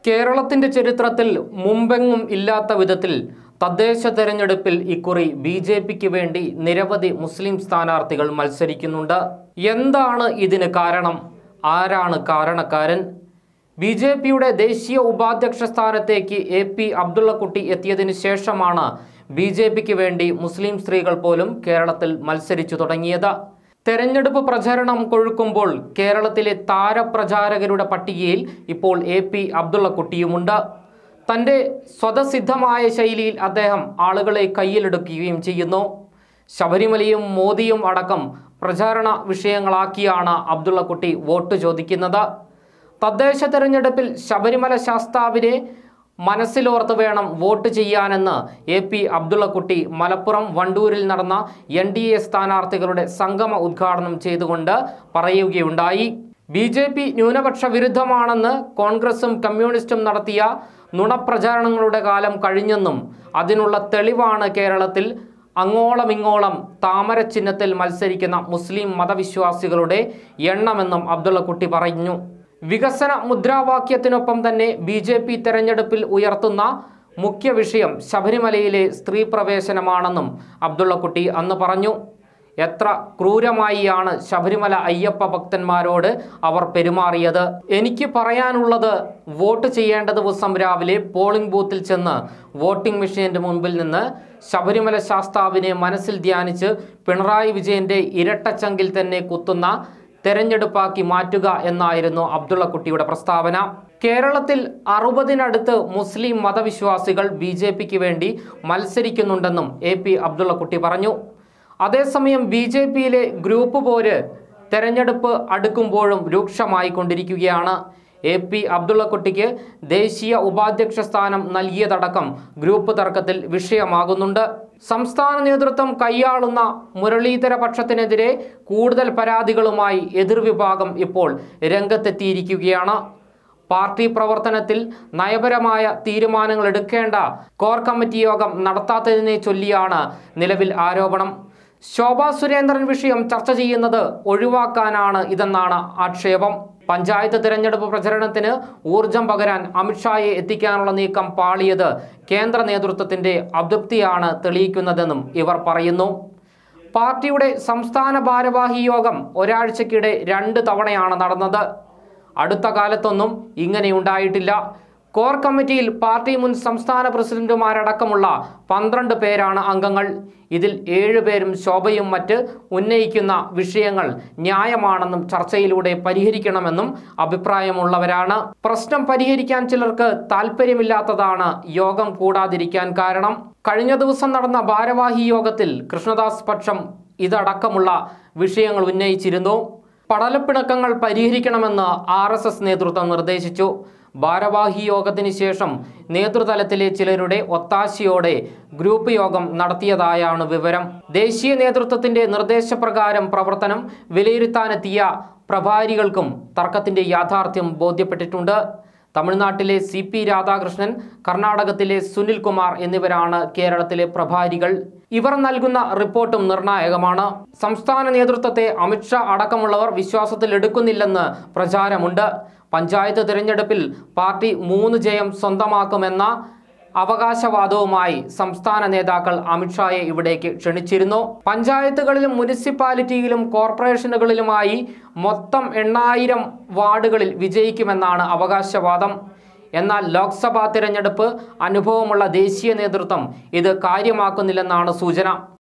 കേരളത്തിന്റെ ചരിത്രത്തിൽ മുമ്പെങ്ങും ഇല്ലാത്ത വിധത്തിൽ തദ്ദേശ തെരഞ്ഞെടുപ്പിൽ ഇക്കുറി ബി ജെ പിക്ക് വേണ്ടി നിരവധി മുസ്ലിം സ്ഥാനാർത്ഥികൾ മത്സരിക്കുന്നുണ്ട് എന്താണ് ഇതിന് കാരണം ആരാണ് കാരണക്കാരൻ ബി ജെ പിയുടെ ദേശീയ ഉപാധ്യക്ഷ സ്ഥാനത്തേക്ക് എ പി അബ്ദുള്ളക്കുട്ടി എത്തിയതിനു ശേഷമാണ് ബി ജെ പിക്ക് വേണ്ടി മുസ്ലിം സ്ത്രീകൾ പോലും കേരളത്തിൽ മത്സരിച്ചു തുടങ്ങിയത് തെരഞ്ഞെടുപ്പ് പ്രചരണം കൊഴുക്കുമ്പോൾ കേരളത്തിലെ താരപ്രചാരകരുടെ പട്ടികയിൽ ഇപ്പോൾ എ പി അബ്ദുള്ളക്കുട്ടിയുമുണ്ട് തൻ്റെ സ്വതസിദ്ധമായ ശൈലിയിൽ അദ്ദേഹം ആളുകളെ കയ്യിലെടുക്കുകയും ചെയ്യുന്നു ശബരിമലയും മോദിയും അടക്കം പ്രചാരണ വിഷയങ്ങളാക്കിയാണ് അബ്ദുള്ളക്കുട്ടി വോട്ട് ചോദിക്കുന്നത് തദ്ദേശ തെരഞ്ഞെടുപ്പിൽ ശബരിമല ശാസ്താവിനെ മനസ്സിലോർത്ത് വേണം വോട്ട് ചെയ്യാനെന്ന് എ പി അബ്ദുള്ളക്കുട്ടി മലപ്പുറം വണ്ടൂരിൽ നടന്ന എൻ ഡി എ സ്ഥാനാർത്ഥികളുടെ സംഗമ ഉദ്ഘാടനം ചെയ്തുകൊണ്ട് പറയുകയുണ്ടായി ബി ജെ പി ന്യൂനപക്ഷ വിരുദ്ധമാണെന്ന് കോൺഗ്രസും കമ്മ്യൂണിസ്റ്റും നടത്തിയ നുണപ്രചാരണങ്ങളുടെ കാലം കഴിഞ്ഞെന്നും അതിനുള്ള തെളിവാണ് കേരളത്തിൽ അങ്ങോളം ഇങ്ങോളം താമര ചിഹ്നത്തിൽ മത്സരിക്കുന്ന മുസ്ലിം മതവിശ്വാസികളുടെ എണ്ണമെന്നും അബ്ദുള്ളക്കുട്ടി പറഞ്ഞു വികസന മുദ്രാവാക്യത്തിനൊപ്പം തന്നെ ബി ജെ പി തെരഞ്ഞെടുപ്പിൽ ഉയർത്തുന്ന മുഖ്യ വിഷയം ശബരിമലയിലെ സ്ത്രീ പ്രവേശനമാണെന്നും അബ്ദുള്ളക്കുട്ടി അന്ന് പറഞ്ഞു എത്ര ക്രൂരമായിയാണ് ശബരിമല അയ്യപ്പ ഭക്തന്മാരോട് അവർ പെരുമാറിയത് എനിക്ക് പറയാനുള്ളത് വോട്ട് ചെയ്യേണ്ട ദിവസം രാവിലെ പോളിംഗ് ബൂത്തിൽ ചെന്ന് വോട്ടിംഗ് മെഷീൻ്റെ മുൻപിൽ നിന്ന് ശബരിമല ശാസ്താവിനെ മനസ്സിൽ ധ്യാനിച്ച് പിണറായി വിജയന്റെ ഇരട്ടച്ചങ്കിൽ തന്നെ കുത്തുന്ന തെരഞ്ഞെടുപ്പാക്കി മാറ്റുക എന്നായിരുന്നു അബ്ദുള്ളക്കുട്ടിയുടെ പ്രസ്താവന കേരളത്തിൽ അറുപതിനടുത്ത് മുസ്ലിം മതവിശ്വാസികൾ ബി ജെ പിക്ക് വേണ്ടി മത്സരിക്കുന്നുണ്ടെന്നും എ പി അബ്ദുള്ളക്കുട്ടി പറഞ്ഞു അതേസമയം ബി ജെ പിയിലെ ഗ്രൂപ്പ് പോര് തെരഞ്ഞെടുപ്പ് അടുക്കുമ്പോഴും രൂക്ഷമായി കൊണ്ടിരിക്കുകയാണ് എ പി അബ്ദുള്ളക്കുട്ടിക്ക് ദേശീയ ഉപാധ്യക്ഷ സ്ഥാനം നൽകിയതടക്കം ഗ്രൂപ്പ് തർക്കത്തിൽ വിഷയമാകുന്നുണ്ട് സംസ്ഥാന നേതൃത്വം കൈയാളുന്ന മുരളീധര പക്ഷത്തിനെതിരെ കൂടുതൽ പരാതികളുമായി എതിർവിഭാഗം ഇപ്പോൾ രംഗത്തെത്തിയിരിക്കുകയാണ് പാർട്ടി പ്രവർത്തനത്തിൽ നയപരമായ തീരുമാനങ്ങൾ എടുക്കേണ്ട കോർ കമ്മിറ്റി യോഗം നടത്താത്തതിനെ ചൊല്ലിയാണ് നിലവിൽ ആരോപണം ശോഭാ സുരേന്ദ്രൻ വിഷയം ചർച്ച ചെയ്യുന്നത് ഒഴിവാക്കാനാണ് ഇതെന്നാണ് ആക്ഷേപം പഞ്ചായത്ത് തിരഞ്ഞെടുപ്പ് പ്രചരണത്തിന് ഊർജം പകരാൻ അമിത്ഷായെ എത്തിക്കാനുള്ള നീക്കം പാളിയത് കേന്ദ്ര നേതൃത്വത്തിന്റെ അതൃപ്തിയാണ് തെളിയിക്കുന്നതെന്നും ഇവർ പറയുന്നു പാർട്ടിയുടെ സംസ്ഥാന ഭാരവാഹി യോഗം ഒരാഴ്ചക്കിടെ രണ്ട് തവണയാണ് നടന്നത് അടുത്ത കാലത്തൊന്നും ഇങ്ങനെയുണ്ടായിട്ടില്ല കോർ കമ്മിറ്റിയിൽ പാർട്ടി മുൻ സംസ്ഥാന പ്രസിഡന്റുമാരടക്കമുള്ള പന്ത്രണ്ട് പേരാണ് അംഗങ്ങൾ ഇതിൽ ഏഴുപേരും ശോഭയും മറ്റ് ഉന്നയിക്കുന്ന വിഷയങ്ങൾ ന്യായമാണെന്നും ചർച്ചയിലൂടെ പരിഹരിക്കണമെന്നും അഭിപ്രായമുള്ളവരാണ് പ്രശ്നം പരിഹരിക്കാൻ ചിലർക്ക് താല്പര്യമില്ലാത്തതാണ് യോഗം കൂടാതിരിക്കാൻ കാരണം കഴിഞ്ഞ ദിവസം നടന്ന ഭാരവാഹി യോഗത്തിൽ കൃഷ്ണദാസ് പക്ഷം ഇതടക്കമുള്ള വിഷയങ്ങൾ ഉന്നയിച്ചിരുന്നു പടലപ്പിണക്കങ്ങൾ പരിഹരിക്കണമെന്ന് ആർ എസ് എസ് നേതൃത്വം നിർദ്ദേശിച്ചു ഭാരവാഹി യോഗത്തിന് ശേഷം നേതൃതലത്തിലെ ചിലരുടെ ഒത്താശയോടെ ഗ്രൂപ്പ് യോഗം നടത്തിയതായാണ് വിവരം ദേശീയ നേതൃത്വത്തിന്റെ നിർദ്ദേശപ്രകാരം പ്രവർത്തനം വിലയിരുത്താനെത്തിയ പ്രഭാരികൾക്കും തർക്കത്തിന്റെ യാഥാർത്ഥ്യം ബോധ്യപ്പെട്ടിട്ടുണ്ട് തമിഴ്നാട്ടിലെ സി പി രാധാകൃഷ്ണൻ കർണാടകത്തിലെ സുനിൽ കുമാർ എന്നിവരാണ് കേരളത്തിലെ പ്രഭാരികൾ ഇവർ നൽകുന്ന റിപ്പോർട്ടും നിർണായകമാണ് സംസ്ഥാന നേതൃത്വത്തെ അമിത്ഷാ അടക്കമുള്ളവർ വിശ്വാസത്തിൽ എടുക്കുന്നില്ലെന്ന് പ്രചാരമുണ്ട് പഞ്ചായത്ത് തിരഞ്ഞെടുപ്പിൽ പാർട്ടി മൂന്ന് ജയം സ്വന്തമാക്കുമെന്ന അവകാശവാദവുമായി സംസ്ഥാന നേതാക്കൾ അമിത്ഷായെ ഇവിടേക്ക് ക്ഷണിച്ചിരുന്നു പഞ്ചായത്തുകളിലും മുനിസിപ്പാലിറ്റിയിലും കോർപ്പറേഷനുകളിലുമായി മൊത്തം എണ്ണായിരം വാർഡുകളിൽ വിജയിക്കുമെന്നാണ് അവകാശവാദം എന്നാൽ ലോക്സഭാ തിരഞ്ഞെടുപ്പ് അനുഭവമുള്ള ദേശീയ നേതൃത്വം ഇത് കാര്യമാക്കുന്നില്ലെന്നാണ് സൂചന